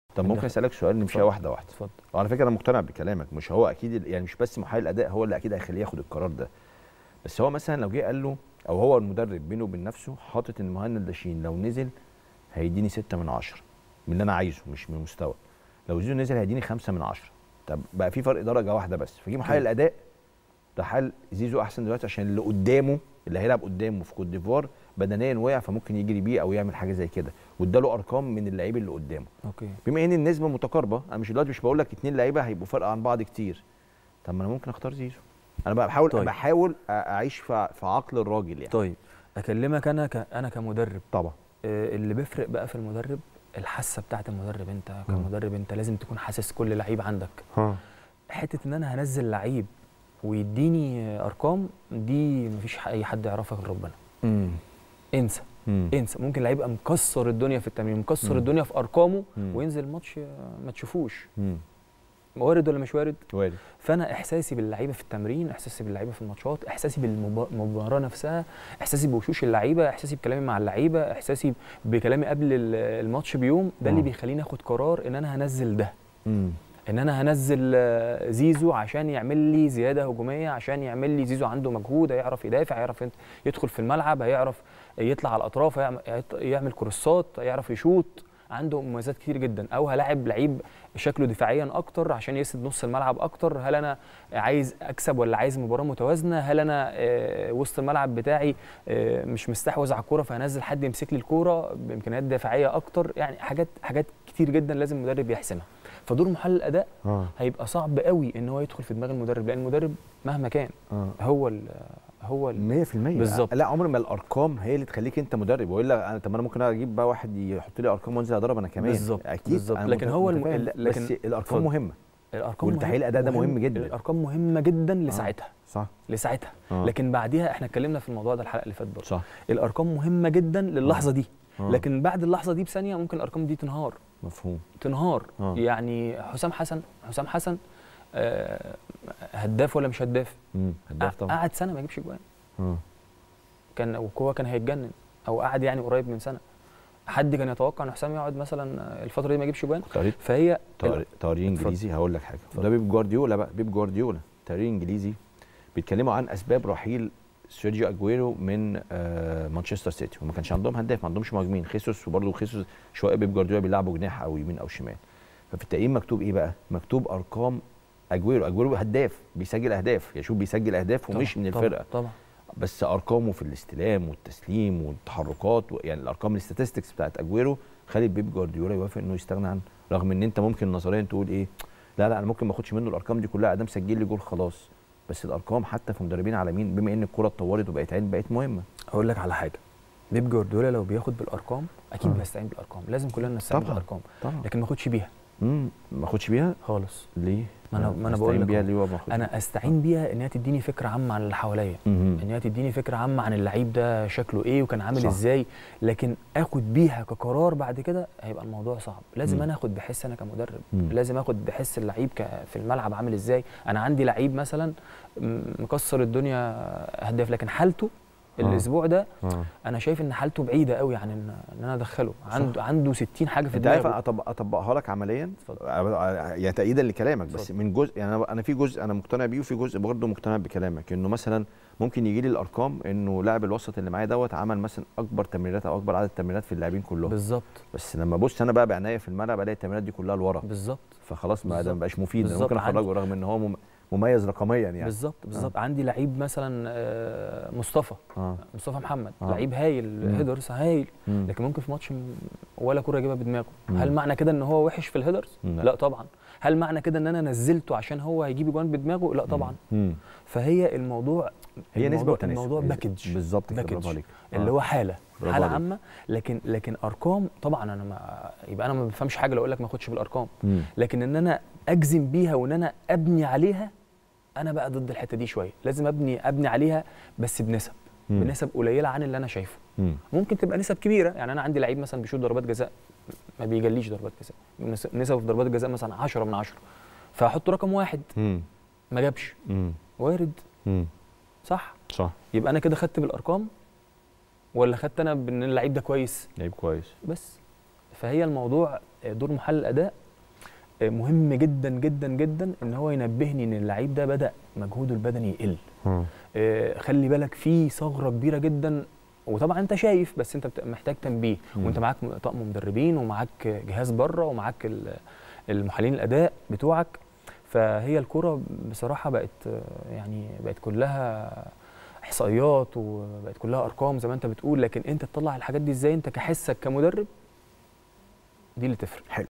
طب ممكن اسالك سؤال نمشيها واحده واحده اتفضل وعلى فكره انا مقتنع بكلامك مش هو اكيد يعني مش بس محلل الاداء هو اللي اكيد هيخليه ياخد القرار ده بس هو مثلا لو جه قال له او هو المدرب بينه وبين نفسه حاطط ان مهند لاشين لو نزل هيديني 6 من 10 من اللي انا عايزه مش من المستوى لو زيزو نزل هيديني 5 من 10 طب بقى في فرق درجه واحده بس فجي محلل طيب. الاداء ده حل زيزو احسن دلوقتي عشان اللي قدامه اللي هيلعب قدامه في كوت ديفوار بدنيا وقع فممكن يجري بيه او يعمل حاجه زي كده واداله ارقام من اللعيب اللي قدامه اوكي بما ان النسبه متقاربه انا مش دلوقتي مش بقول لك اتنين لعيبه هيبقوا فرق عن بعض كتير طب ما انا ممكن اختار زيزو انا بقى بحاول طيب. طيب. بحاول اعيش في في عقل الراجل يعني طيب اكلمك انا ك... انا كمدرب طبعا آه، اللي بيفرق بقى في المدرب الحاسه بتاعت المدرب انت كمدرب انت لازم تكون حاسس كل لعيب عندك ها حته ان انا هنزل لعيب ويديني ارقام دي مفيش اي حد يعرفها غير ربنا امم انسى انسى ممكن لعيب يبقى مكسر الدنيا في التمرين مكسر مم. الدنيا في ارقامه مم. وينزل الماتش آه، ما تشوفوش امم وارد ولا مش وارد وارد فانا احساسي باللعيبه في التمرين احساسي باللعيبه في الماتشات احساسي بالمباراه نفسها احساسي بوشوش اللعيبه احساسي بكلامي مع اللعيبه احساسي بكلامي قبل ال- الماتش بيوم ده اللي آه. بيخليني اخد قرار ان انا هنزل ده امم ان انا هنزل آه، زيزو عشان يعمل لي زياده هجوميه عشان يعمل لي زيزو عنده مجهود هيعرف يدافع هيعرف ينت- يدخل في الملعب هيعرف يطلع على الاطراف هيعمل- يعت- يعمل كروسات هيعرف يشوط عنده مميزات كتير جدا او هلاعب لعيب شكله دفاعيا اكتر عشان يسد نص الملعب اكتر هل انا عايز اكسب ولا عايز مباراه متوازنه هل انا آه، وسط الملعب بتاعي آه، مش مستحوذ على الكوره فهنزل حد يمسك لي الكوره بامكانيات دفاعيه اكتر يعني حاجات حاجات كتير جدا لازم المدرب يحسمها فدور محلل الاداء اه هيبقى صعب قوي ان هو يدخل في دماغ المدرب لان المدرب مهما كان اه هو ال هو ال 100% بالظبط. لا عمر ما الارقام هي اللي تخليك انت مدرب والا انا طب ما انا ممكن اجيب بقى واحد يحط لي ارقام وانزل اضرب انا كمان بالظبط، اكيد بالظبط. أنا لكن مت- هو الم- متفاهم ال- ده، لكن- بس الارقام اتفضل. مهمه الارقام والتحليل الأداء ده مهم جدا. الارقام مهمه جدا لساعتها صح لساعتها آه. لكن بعديها احنا اتكلمنا في الموضوع ده الحلقه اللي فاتت برضه صح الارقام مهمه جدا للحظه دي آه. لكن بعد اللحظه دي بثانيه ممكن الارقام دي تنهار مفهوم تنهار آه. يعني حسام حسن حسام حسن آه، هداف ولا مش هداف امم هداف طبعا قعد سنه ما يجيبش جوان اه كان وهو كان هيتجنن او قعد يعني قريب من سنه حد كان يتوقع ان حسام يقعد مثلا الفتره دي ما يجيبش جوان كنت قريت فهي تقري- تقرير اتفضل. انجليزي هقول لك حاجه اتفضل. ده بيب جوارديولا بقى بيب جوارديولا تقرير انجليزي بيتكلموا عن اسباب رحيل سيرجيو اجويرو من آه مانشستر سيتي وما كانش عندهم هداف ما عندهمش مهاجمين خيسوس وبرضه خيسوس شويه بيب جوارديولا بيلعبوا جناح او يمين او شمال ففي التقييم مكتوب ايه بقى مكتوب ارقام اجويرو اجويرو هداف بيسجل اهداف يا شوف بيسجل اهداف ومش طبعاً، من طبعاً، الفرقه طبعا بس ارقامه في الاستلام والتسليم والتحركات و- يعني الارقام الاستاتستكس بتاعت اجويرو خلت بيب جوارديولا يوافق انه يستغنى عنه رغم ان انت ممكن نظريا تقول ايه لا لا انا ممكن ما اخدش منه الارقام دي كلها ادام سجل لي جول خلاص بس الارقام حتى في مدربين عالميين بما ان الكره اتطورت وبقت عين بقت مهمه اقول لك على حاجه بيب جوارديولا لو بياخد بالارقام اكيد آه. بيستعين بالارقام لازم كلنا نستعين طبعاً. بالارقام طبعا لكن ما اخدش بيها امم ما اخدش بيها خالص ليه ما أنا- ما أنا أستعين بقول لك بيها أهو. ليه وما اخدش انا استعين بيها ان هي تديني فكره عامه عن اللي حواليا مهم. ان هي تديني فكره عامه عن اللعيب ده شكله ايه وكان عامل صح. ازاي لكن اخد بيها كقرار بعد كده هيبقى الموضوع صعب لازم مم. انا اخد بحس انا كمدرب مم. لازم اخد بحس اللعيب ك- في الملعب عامل ازاي انا عندي لعيب مثلا م- مكسر الدنيا هداف لكن حالته آه. الاسبوع ده اه انا شايف ان حالته بعيده قوي عن ان ان انا ادخله عنده عنده 60 حاجه في انت عارف دماغه أطبق اطبقها لك عمليا اتفضل. يعني تأييدا لكلامك بس اتفضل. من جزء يعني أنا- انا في جزء انا مقتنع بيه وفي جزء برضه مقتنع بكلامك انه مثلا ممكن يجي لي الارقام انه لاعب الوسط اللي معايا دوت عمل مثلا اكبر تمريرات او اكبر عدد تمريرات في اللاعبين كلهم بالظبط بس لما ابص انا بقى بعنايه في الملعب الاقي التمريرات دي كلها لورا بالظبط فخلاص ما ده بالظبط. ما بقاش مفيد انا بالظبط. ممكن اخرجه رغم ان هو مم- مميز رقميا يعني بالظبط بالظبط عندي لعيب مثلا آه، مصطفى اه مصطفى محمد آه. لعيب هايل مم. هيدرز هايل مم. لكن ممكن في ماتش م- ولا كره يجيبها بدماغه مم. هل معنى كده ان هو وحش في الهيدرز لا. لا طبعا هل معنى كده ان انا نزلته عشان هو هيجيب جوان بدماغه لا طبعا مم. فهي الموضوع هي نسبه الموضوع, وتناسب الموضوع هي- باكج بالظبط كده باكج. برافو عليك اللي آه. هو حاله برافو حاله عليك. عامه لكن لكن ارقام طبعا انا ما يبقى انا ما بفهمش حاجه لو اقول لك ما اخدش بالارقام مم. لكن ان انا اجزم بيها وان انا ابني عليها انا بقى ضد الحته دي شويه لازم ابني ابني عليها بس بنسب مم. بنسب قليله عن اللي انا شايفه مم. ممكن تبقى نسب كبيره يعني انا عندي لعيب مثلا بيشوط ضربات جزاء ما بيجليش ضربات جزاء نس- نسب في ضربات الجزاء مثلا 10 من 10 فاحط رقم واحد مم. ما جابش مم. وارد مم. صح صح يبقى انا كده خدت بالارقام ولا خدت انا بان اللعيب ده كويس لعيب كويس بس فهي الموضوع آه، دور محلل الاداء آه، مهم جدا جدا جدا ان هو ينبهني ان اللعيب ده بدا مجهوده البدني يقل آه، خلي بالك في ثغره كبيره جدا وطبعا انت شايف بس انت بت- محتاج تنبيه مم. وانت معاك م- طقم مدربين ومعاك جهاز بره ومعاك ال- المحللين الاداء بتوعك فهي الكره بصراحه بقت آه، يعني بقت كلها احصائيات وبقت كلها ارقام زي ما انت بتقول لكن انت تطلع الحاجات دي ازاي انت كحسك كمدرب دي اللي تفرق